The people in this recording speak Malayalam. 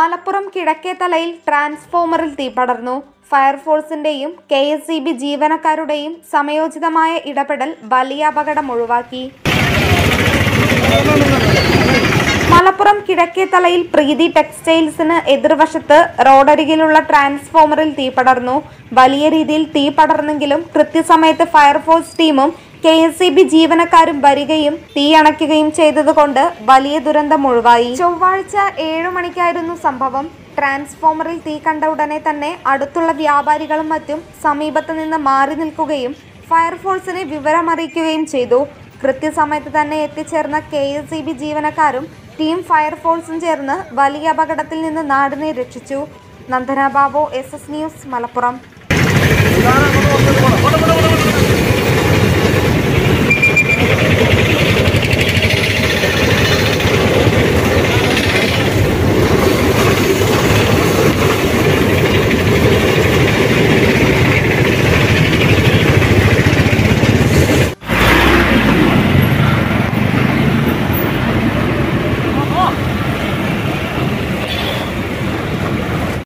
മലപ്പുറം കിഴക്കേത്തലയിൽ ട്രാൻസ്ഫോമറിൽ തീ പടർന്നു ഫയർഫോഴ്സിന്റെയും കെ എസ് ഇ ബി ജീവനക്കാരുടെയും സമയോചിതമായ ഇടപെടൽ വലിയ അപകടം ഒഴിവാക്കി മലപ്പുറം കിഴക്കേത്തലയിൽ പ്രീതി ടെക്സ്റ്റൈൽസിന് എതിർവശത്ത് റോഡരികിലുള്ള ട്രാൻസ്ഫോമറിൽ തീ പടർന്നു വലിയ രീതിയിൽ തീ പടർന്നെങ്കിലും കൃത്യസമയത്ത് ഫയർഫോഴ്സ് ടീമും കെ എസ് ഇ ബി ജീവനക്കാരും വരികയും തീ അണയ്ക്കുകയും ചെയ്തതുകൊണ്ട് വലിയ ദുരന്തം ഒഴിവായി ചൊവ്വാഴ്ച ഏഴു മണിക്കായിരുന്നു സംഭവം ട്രാൻസ്ഫോമറിൽ തീ കണ്ട ഉടനെ തന്നെ അടുത്തുള്ള വ്യാപാരികളും മറ്റും സമീപത്ത് നിന്ന് മാറി നിൽക്കുകയും ഫയർഫോഴ്സിനെ വിവരമറിയിക്കുകയും ചെയ്തു കൃത്യസമയത്ത് തന്നെ എത്തിച്ചേർന്ന കെ എസ് ഇ ബി ജീവനക്കാരും ടീം ഫയർഫോഴ്സും ചേർന്ന് വലിയ അപകടത്തിൽ നിന്ന് നാടിനെ രക്ഷിച്ചു Nandana Babu S S news Malappuram ഇതാണ് അങ്ങോട്ട് പുറത്തേക്ക് പോണം. പോട്ടെ, പോട്ടെ, പോട്ടെ.